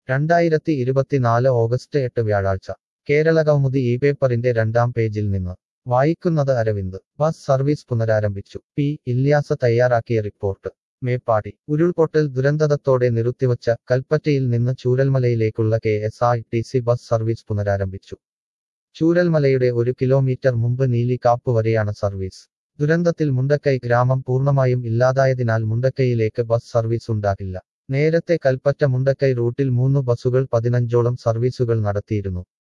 രണ്ടായിരത്തി ഇരുപത്തിനാല് ഓഗസ്റ്റ് എട്ട് വ്യാഴാഴ്ച കേരള കൗമുദി ഈ പേപ്പറിന്റെ രണ്ടാം പേജിൽ നിന്ന് വായിക്കുന്നത് അരവിന്ദ് ബസ് സർവീസ് പുനരാരംഭിച്ചു പി ഇല്യാസ തയ്യാറാക്കിയ റിപ്പോർട്ട് മേപ്പാടി ഉരുൾപൊട്ടൽ ദുരന്തതത്തോടെ നിർത്തിവച്ച കൽപ്പറ്റയിൽ നിന്ന് ചൂരൽമലയിലേക്കുള്ള K S R T C bus service പുനരാരംഭിച്ചു ചൂരൽമലയുടെ ഒരു കിലോമീറ്റർ മുമ്പ് നീലിക്കാപ്പ് വരെയാണ് സർവീസ് ദുരന്തത്തിൽ മുണ്ടക്കൈ ഗ്രാമം പൂർണ്ണമായും ഇല്ലാതായതിനാൽ മുണ്ടക്കൈയിലേക്ക് ബസ് സർവീസ് ഉണ്ടാകില്ല നേരത്തെ കൽപ്പറ്റ മുണ്ടക്കൈ റൂട്ടിൽ മൂന്ന് ബസ്സുകൾ പതിനഞ്ചോളം സർവീസുകൾ നടത്തിയിരുന്നു